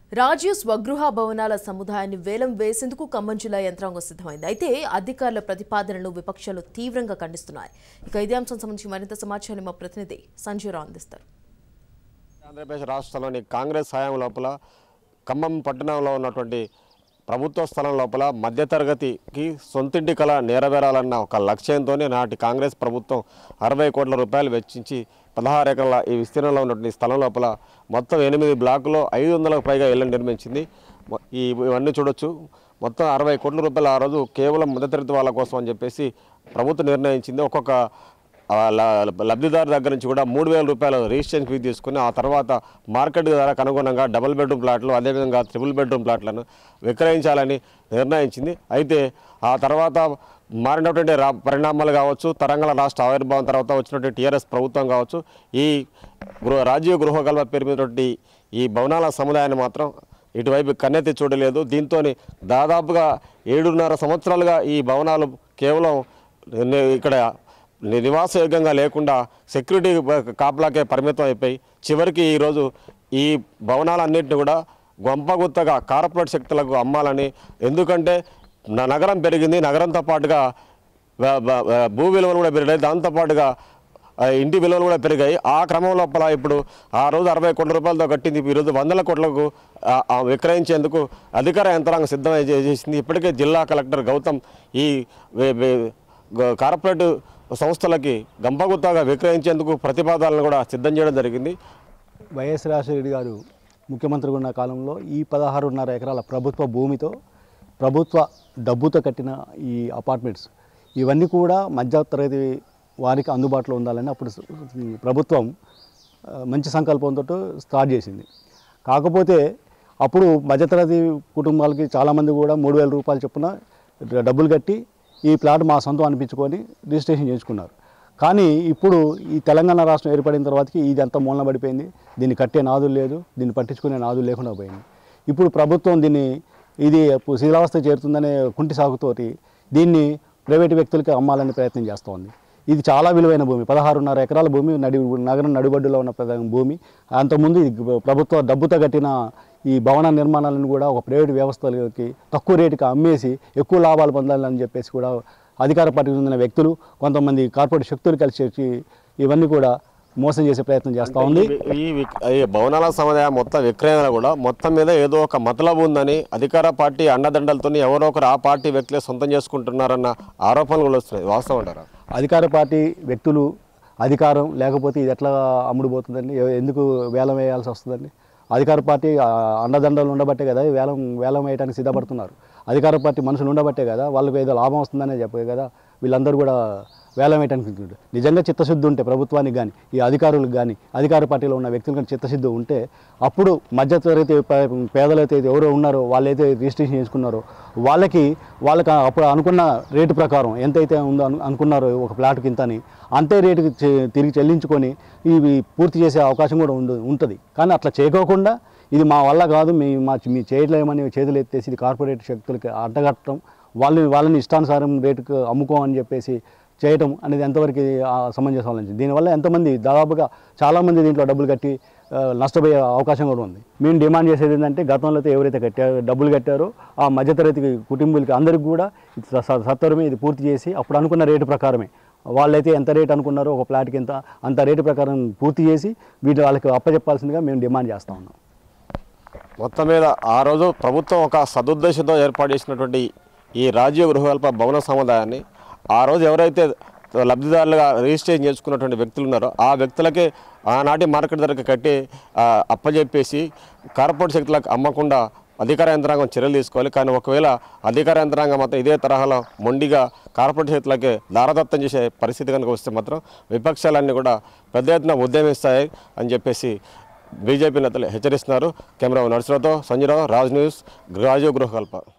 రాజీవ్ స్వగృహ భవనాల సముదాయాన్ని వేలం వేసేందుకు ఖమ్మం జిల్లా యంత్రాంగం సిద్ధమైంది అయితే అధికారుల ప్రతిపాదనను విపక్షాలు తీవ్రంగా ఖండిస్తున్నాయి ఇక ఇదే అంశం సంబంధించి మరింత సమాచారాన్ని మా ప్రతినిధి సంజీవరావు అందిస్తారు ఆంధ్రప్రదేశ్ రాష్ట్రంలోని కాంగ్రెస్ హయాం లోపల ఖమ్మం పట్టణంలో ఉన్నటువంటి ప్రభుత్వ స్థలం లోపల మధ్యతరగతికి సొంతింటి కళ నెరవేరాలన్న ఒక లక్ష్యంతోనే నాటి కాంగ్రెస్ ప్రభుత్వం అరవై కోట్ల రూపాయలు వెచ్చించి పదహారు ఎకరాల ఈ విస్తీర్ణంలో ఉన్నటువంటి స్థలం లోపల మొత్తం ఎనిమిది బ్లాకులో ఐదు వందలకు పైగా ఇళ్లను నిర్మించింది మొ- ఈ ఇవన్నీ చూడొచ్చు మొత్తం అరవై కోట్ల రూపాయలు ఆ రోజు కేవలం మధ్యతరగతి వాళ్ళ కోసం అని చెప్పేసి ప్రభుత్వం నిర్ణయించింది ఒక్కొక్క ఆ ల- లబ్ధిదారు దగ్గర నుంచి కూడా మూడు వేల రూపాయలు రిజిస్ట్రేషన్ ఫీ తీసుకుని ఆ తర్వాత మార్కెట్ ధరకు అనుగుణంగా డబుల్ బెడ్రూమ్ ప్లాట్లు అదేవిధంగా త్రిబుల్ బెడ్రూమ్ ప్లాట్లను విక్రయించాలని నిర్ణయించింది అయితే ఆ తర్వాత మారినటువంటి రా పరిణామాలు కావచ్చు తెలంగాణ రాష్ట్ర ఆవిర్భావం తర్వాత వచ్చినటువంటి టీఆర్ఎస్ ప్రభుత్వం కావచ్చు ఈ గృహ రాజీవ్ గృహకల్ప పేరు మీదటువంటి ఈ భవనాల సముదాయాన్ని మాత్రం ఇటువైపు కన్నెత్తి చూడలేదు దీంతో దాదాపుగా ఏడున్నర సంవత్సరాలుగా ఈ భవనాలు కేవలం ని- ఇక్కడ ని- నివాసయోగ్యంగా లేకుండా సెక్యూరిటీ బ- కాపలాకే పరిమితం అయిపోయి చివరికి ఈరోజు ఈ భవనాలన్నింటినీ కూడా గొంపగుత్తగా కార్పొరేట్ శక్తులకు అమ్మాలని ఎందుకంటే న- నగరం పెరిగింది నగరంతో పాటుగా వ- వ- వ- భూ విలువలు కూడా పెరిగాయి దాంతోపాటుగా ఆ, ఇంటి విలువలు కూడా పెరిగాయి ఆ క్రమం లోపల ఇప్పుడు ఆ రోజు అరవై కోట్ల రూపాయలతో కట్టింది ఈరోజు వందల కోట్లకు ఆ, ఆ, విక్రయించేందుకు అధికార యంత్రాంగం సిద్ధమై చే- చేసింది ఇప్పటికే జిల్లా కలెక్టర్ గౌతమ్ ఈ వే- వే- గ- కార్పొరేట్ సంస్థలకి గంపగుత్తగా విక్రయించేందుకు ప్రతిపాదనలు కూడా సిద్ధం చేయడం జరిగింది వైఎస్ రాజశేఖర గారు ముఖ్యమంత్రిగా ఉన్న కాలంలో ఈ పదహారున్నర ఎకరాల ప్రభుత్వ భూమితో ప్రభుత్వ డబ్బుతో కట్టిన ఈ అపార్ట్మెంట్స్ ఇవన్నీ కూడా మధ్యతరగతి వారికి అందుబాటులో ఉండాలని అప్పుడు స- ప్రభుత్వం ఆ, మంచి సంకల్పంతో స్టార్ట్ చేసింది కాకపోతే అప్పుడు మధ్యతరగతి కుటుంబాలకి చాలామంది కూడా మూడు వేల రూపాయలు చొప్పున డబ్బులు కట్టి ఈ ప్లాట్ మా సొంతం అనిపించుకొని రిజిస్ట్రేషన్ చేసుకున్నారు కానీ ఇప్పుడు ఈ తెలంగాణ రాష్ట్రం ఏర్పడిన తర్వాతకి ఇదంతా మూలన పడిపోయింది దీన్ని కట్టే నాదులు లేదు దీన్ని పట్టించుకునే నాదులు లేకుండా పోయింది ఇప్పుడు ప్రభుత్వం దీన్ని ఇది శిథిలావస్థ చేరుతుందనే కుంటి సాగుతోటి దీన్ని ప్రైవేటు వ్యక్తులకి అమ్మాలనే ప్రయత్నం చేస్తోంది ఇది చాలా విలువైన భూమి పదహారున్నర ఎకరాల భూమి నడి నగరం నడిబడ్డులో ఉన్న ప్రధాన భూమి అంతకుముందు ఇది ప్రభుత్వ డబ్బుతో కట్టిన ఈ భవన నిర్మాణాలను కూడా ఒక ప్రైవేట్ వ్యవస్థలకి తక్కువ రేటుకి అమ్మేసి ఎక్కువ లాభాలు పొందాలని చెప్పేసి కూడా అధికార పార్టీకి చెందిన వ్యక్తులు కొంతమంది కార్పొరేట్ శక్తులు కలిసి వచ్చి ఇవన్నీ కూడా మోసం చేసే ప్రయత్నం చేస్తూ ఉంది ఈ విక్- ఈ భవనాల సముదాయం మొత్తం విక్రయాలు కూడా మొత్తం మీద ఏదో ఒక మతలబు ఉందని అధికార పార్టీ అండదండలతో ఎవరో ఒకరు ఆ పార్టీ వ్యక్తులే సొంతం చేసుకుంటున్నారన్న ఆరోపణలు కూడా వస్తున్నాయి వాస్తవం అంటారా అధికార పార్టీ వ్యక్తులు అధికారం లేకపోతే ఇది ఎట్లా అమ్ముడుపోతుందండి ఎ- ఎందుకు వేలం వేయాల్సి వస్తుందండి అధికార పార్టీ ఆ, అండదండలు ఉండబట్టే కదా ఈ వేలం వేలం వేయడానికి సిద్ధపడుతున్నారు అధికార పార్టీ మనుషులు ఉండబట్టే కదా వాళ్ళకి ఏదో లాభం వస్తుందనే చెప్పే కదా వీళ్ళందరూ కూడా వేలం వేయడానికి సిద్ధుంటారు. నిజంగా చిత్తశుద్ధి ఉంటే ప్రభుత్వానికి కానీ ఈ అధికారులకు కానీ అధికార పార్టీలో ఉన్న వ్యక్తులకు కానీ చిత్తశుద్ధి ఉంటే అప్పుడు మధ్యతరగతి పే- పేదలైతే ఎవరో ఉన్నారో వాళ్ళైతే రిజిస్ట్రేషన్ చేసుకున్నారో వాళ్ళకి వాళ్ళకి అప్పుడు అనుకున్న రేటు ప్రకారం ఎంతైతే ఉందో అను అనుకున్నారో ఒక ప్లాట్కి ఇంత అని అంతే రేటుకి చె- తిరిగి చెల్లించుకొని ఇవి పూర్తి చేసే అవకాశం కూడా ఉండు ఉంటుంది కానీ అట్లా చేయకోకుండా ఇది మా వల్ల కాదు మీ మా మీ చేయలేమని చేతులు ఎత్తేసి ఇది కార్పొరేట్ శక్తులకి అడ్డగట్టడం వాళ్ళని వాళ్ళని ఇష్టానుసారం రేటుకు అమ్ముకోమని చెప్పేసి చేయటం అనేది ఎంతవరకు ఆ, సమంజసం అనిపించింది దీనివల్ల ఎంతమంది దాదాపుగా చాలామంది దీంట్లో డబ్బులు కట్టి ఆ, నష్టపోయే అవకాశం కూడా ఉంది మేము డిమాండ్ చేసేది ఏంటంటే గతంలో అయితే ఎవరైతే కట్టారో డబ్బులు కట్టారో ఆ మధ్యతరగతి కుటుంబాలకి అందరికీ కూడా ఇది స- స- సత్వరమే ఇది పూర్తి చేసి అప్పుడు అనుకున్న రేటు ప్రకారమే వాళ్ళైతే ఎంత రేటు అనుకున్నారో ఒక ప్లాట్కి ఎంత అంత రేటు ప్రకారం పూర్తి చేసి వీటి వాళ్ళకి అప్పచెప్పాల్సిందిగా మేము డిమాండ్ చేస్తా ఉన్నాం మొత్తం మీద ఆ రోజు ప్రభుత్వం ఒక సదుద్దేశంతో ఏర్పాటు చేసినటువంటి ఈ రాజీవ్ గృహకల్ప భవన సముదాయాన్ని ఆ రోజు ఎవరైతే లబ్ధిదారులుగా రిజిస్ట్రేషన్ చేసుకున్నటువంటి వ్యక్తులు ఉన్నారో ఆ వ్యక్తులకే ఆనాటి మార్కెట్ ధరకు కట్టి ఆ, అప్పజెప్పేసి కార్పొరేట్ శక్తులకు అమ్మకుండా అధికార యంత్రాంగం చర్యలు తీసుకోవాలి కానీ ఒకవేళ అధికార యంత్రాంగం మాత్రం ఇదే తరహాలో మొండిగా కార్పొరేట్ శక్తులకే దారదత్తం చేసే పరిస్థితి కనుక వస్తే మాత్రం విపక్షాలన్నీ కూడా పెద్ద ఎత్తున ఉద్యమిస్తాయి అని చెప్పేసి బీజేపీ నేతలు హెచ్చరిస్తున్నారు కెమెరా నర్సులతో సంజయరావు రాజ్ న్యూస్ రాజీవ్ గృహకల్ప